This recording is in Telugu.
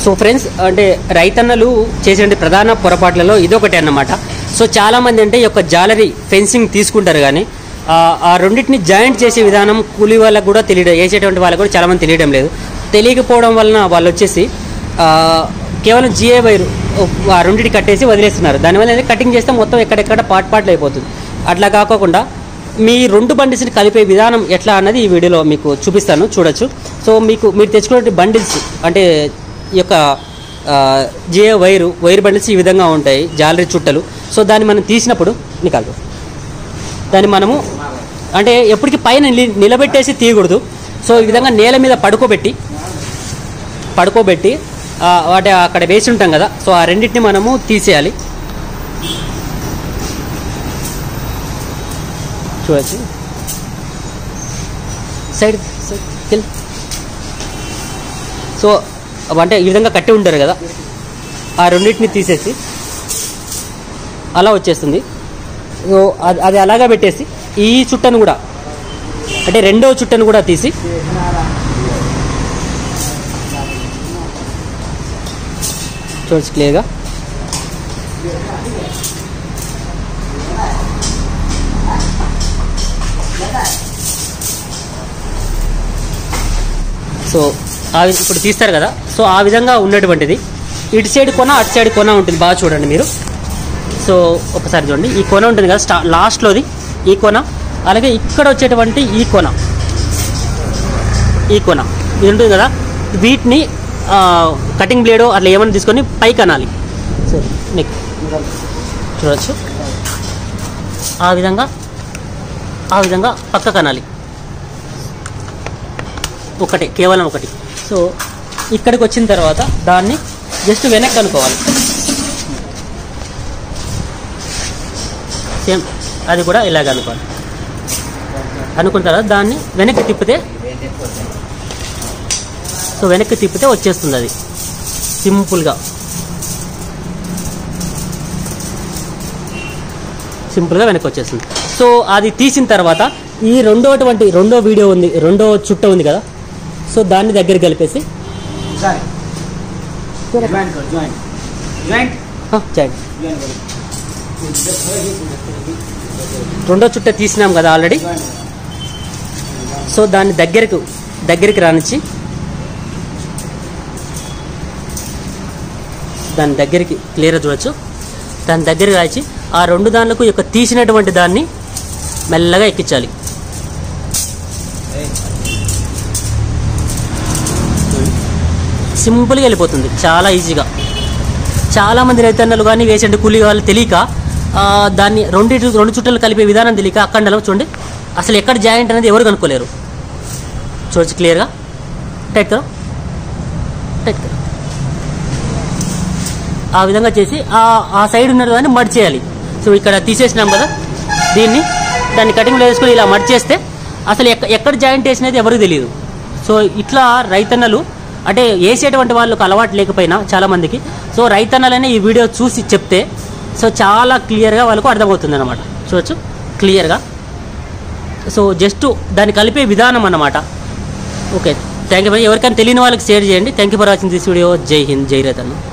సో ఫ్రెండ్స్ అంటే రైతన్నలు చేసే ప్రధాన పొరపాట్లలో ఇదొకటి అన్నమాట సో చాలామంది అంటే ఈ యొక్క జాలరీ ఫెన్సింగ్ తీసుకుంటారు కానీ ఆ, ఆ రెండింటిని జాయింట్ చేసే విధానం కూలీ వాళ్ళకు కూడా తెలియడం వేసేటువంటి వాళ్ళకు కూడా చాలామంది తెలియడం లేదు తెలియకపోవడం వలన వాళ్ళు వచ్చేసి ఆ, కేవలం జిఏ వైర్ ఆ రెండింటి కట్టేసి వదిలేస్తున్నారు దానివల్ల ఏంటంటే కటింగ్ చేస్తే మొత్తం ఎక్కడెక్కడ పార్ట్ పార్ట్లు అయిపోతుంది అట్లా కాకోకుండా మీ రెండు బండిల్స్ని కలిపే విధానం ఎట్లా అన్నది ఈ వీడియోలో మీకు చూపిస్తాను చూడొచ్చు సో మీకు మీరు తెచ్చుకునే బండిల్స్ అంటే ఈ యొక్క జిఏ వైరు వైర్ బండిల్స్ ఈ విధంగా ఉంటాయి జాలరీ చుట్టలు సో దాన్ని మనం తీసినప్పుడు నికాదు దాన్ని మనము అంటే ఎప్పటికీ పైన నిలి- నిలబెట్టేసి తీయకూడదు సో ఈ విధంగా నేల మీద పడుకోబెట్టి పడుకోబెట్టి ఆ, వాటి అక్కడ వేసి ఉంటాం కదా సో ఆ రెండింటిని మనము తీసేయాలి చూడచ్చు సైడ్ సైడ్ కిల్ సో అంటే ఈ విధంగా కట్టి ఉంటారు కదా ఆ రెండింటిని తీసేసి అలా వచ్చేస్తుంది సో అది అది అలాగా పెట్టేసి ఈ చుట్టను కూడా అంటే రెండో చుట్టను కూడా తీసి చూడచ్చు క్లియర్గా సో ఆ వి- ఇప్పుడు తీస్తారు కదా సో ఆ విధంగా ఉన్నటువంటిది ఇటు సైడ్ కొన అటు సైడ్ కొన ఉంటుంది బాగా చూడండి మీరు సో ఒకసారి చూడండి ఈ కొన ఉంటుంది కదా స్టా లాస్ట్లోది ఈ కొన అలాగే ఇక్కడ వచ్చేటువంటి ఈ కొన ఈ కొన ఇది ఉంటుంది కదా వీటిని ఆ, కటింగ్ బ్లేడ్ అట్లా ఏమైనా తీసుకొని పైకి అనాలి సో నెక్ చూడవచ్చు ఆ విధంగా ఆ విధంగా పక్కకు అనాలి ఒకటే కేవలం ఒకటి సో ఇక్కడికి వచ్చిన తర్వాత దాన్ని జస్ట్ వెనక్కి అనుకోవాలి సేమ్ అది కూడా ఇలాగ అనుకోవాలి అనుకున్న తర్వాత దాన్ని వెనక్కి తిప్పితే సో వెనక్కి తిప్పితే వచ్చేస్తుంది అది సింపుల్గా సింపుల్గా వెనక్కి వచ్చేస్తుంది సో అది తీసిన తర్వాత ఈ రెండోటువంటి రెండో వీడియో ఉంది రెండో చుట్ట ఉంది కదా సో దాన్ని దగ్గర కలిపేసి Sorry. Join करो, join. Join. ఆ, చేయండి Join करो. రెండో చుట్ట తీసినాం కదా ఆల్రెడీ Join. సో దాన్ని దగ్గరకు దగ్గరికి రానిచ్చి దాని దగ్గరికి క్లియర్గా చూడొచ్చు దాని దగ్గరికి రాచి ఆ రెండు దానిలకు యొక్క తీసినటువంటి దాన్ని మెల్లగా ఎక్కించాలి సింపుల్గా వెళ్ళిపోతుంది చాలా ఈజీగా చాలామంది రైతన్నలు కానీ వేసండి కూలీ వాళ్ళు తెలియక ఆ, దాన్ని రెండింటి రెండు చుట్టలు కలిపే విధానం తెలియక అక్కడ చూడండి అసలు ఎక్కడ జాయింట్ అనేది ఎవరు కనుక్కోలేరు చూడొచ్చు క్లియర్గా టైట్ కదా టైట్ కదా ఆ విధంగా చేసి ఆ ఆ సైడ్ ఉన్న దాన్ని మడ్ చేయాలి సో ఇక్కడ తీసేసినాం కదా దీన్ని దాన్ని కటింగ్లో వేసుకొని ఇలా మడ్ చేస్తే అసలు ఎక్క ఎక్కడ జాయింట్ వేసినది ఎవరికి తెలియదు సో ఇట్లా రైతన్నలు అంటే వేసేటువంటి వాళ్ళకు అలవాటు లేకపోయినా చాలామందికి సో రైతన్నలనే ఈ వీడియో చూసి చెప్తే సో చాలా క్లియర్గా వాళ్ళకు అర్థమవుతుంది అనమాట చూడొచ్చు క్లియర్గా సో జస్ట్ దాన్ని కలిపే విధానం అన్నమాట ఓకే థ్యాంక్ యూ ఎవరికైనా తెలియని వాళ్ళకి షేర్ చేయండి thank you for watching this video జై హింద్ జై రైతన్న